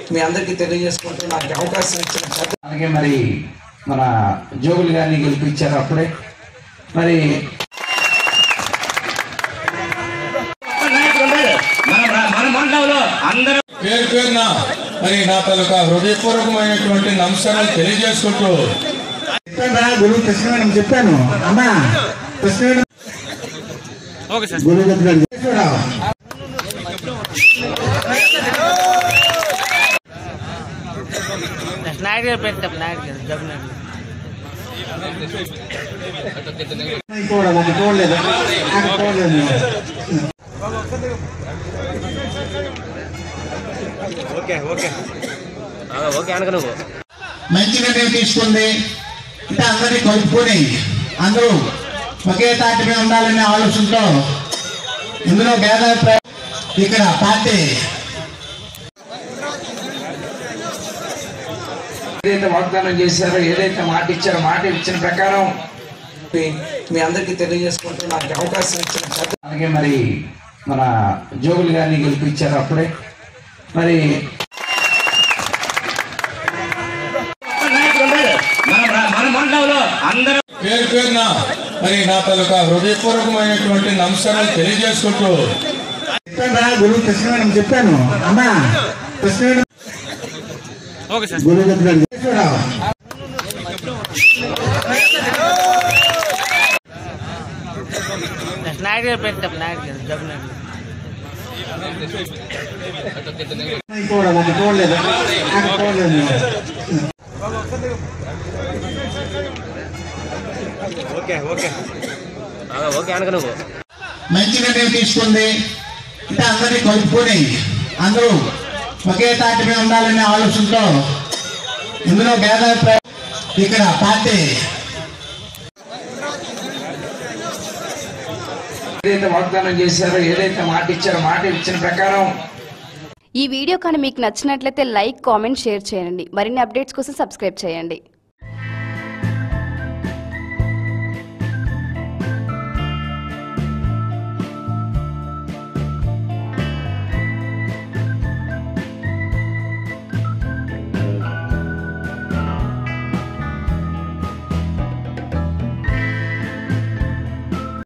మీ అందరికీ తెలియజేసుకుంటూ నాకు ఈ అవకాశం ఇచ్చిన పెద్ద అలాగే మరి మన జోగులు గారిని గెలిపించారు అప్పుడే మరి పేరు పేరున మరి నా తాలూకా హృదయపూర్వకమైనటువంటి నమస్కారాలు తెలియజేసుకుంటూ చెప్పాను గురువు కృష్ణవేణం చెప్పాను అమ్మా కృష్ణవేణం గురువు దగ్గర చూడా నాయుడు గారు పెడతాం నాయుడు గారు జబ్బు నాయుడు చూడ నాకు చూడలేదు నాకు చూడలేదు ఓకే అనక నువ్వు మంచి నిర్ణయం తీసుకుంది అంటే అందరినీ కలుపుకొని అందరూ ఒకే తాటి మీద ఉండాలనే ఆలోచనతో ఇందులో భేదాభిప్రాయం ఇక్కడ పార్టీ ఏదైతే వాగ్దానం చేశారో ఏదైతే మాట ఇచ్చారో మాట ఇచ్చిన ప్రకారం మీ- మీ అందరికీ తెలియజేసుకుంటూ నాకు ఈ అవకాశం ఇచ్చిన పెద్ద అలాగే మరి మన జోగులు గారిని గెలిపించారు అప్పుడే మరి పేరు పేరున మరి నా తాలూకా హృదయపూర్వకమైనటువంటి నమస్కారాలు తెలియజేసుకుంటూ చెప్పాను గురువు కృష్ణవేణం చెప్పాను అమ్మా కృష్ణవేణం గురువు దగ్గర చూడా నాయుడు గారు పెడతాం నాయుడు గారు జబ్బు నాయుడు చూడ నాకు చూడలేదు నాకు చూడలేదు ఓకే అనక నువ్వు మంచి నిర్ణయం తీసుకుంది అంటే అందరినీ కలుపుకొని అందరూ ఒకే తాటి మీద ఉండాలనే ఆలోచనతో ఇందులో భేదాభిప్రాయం ఇక్కడ పార్టీ ఏదైతే వాగ్దానం చేశారో ఏదైతే మాట ఇచ్చారో మాట ఇచ్చిన ప్రకారం ఈ వీడియో కానీ మీకు నచ్చినట్లయితే లైక్ కామెంట్ షేర్ చేయండి మరిన్ని అప్డేట్స్ కోసం సబ్స్క్రైబ్ చేయండి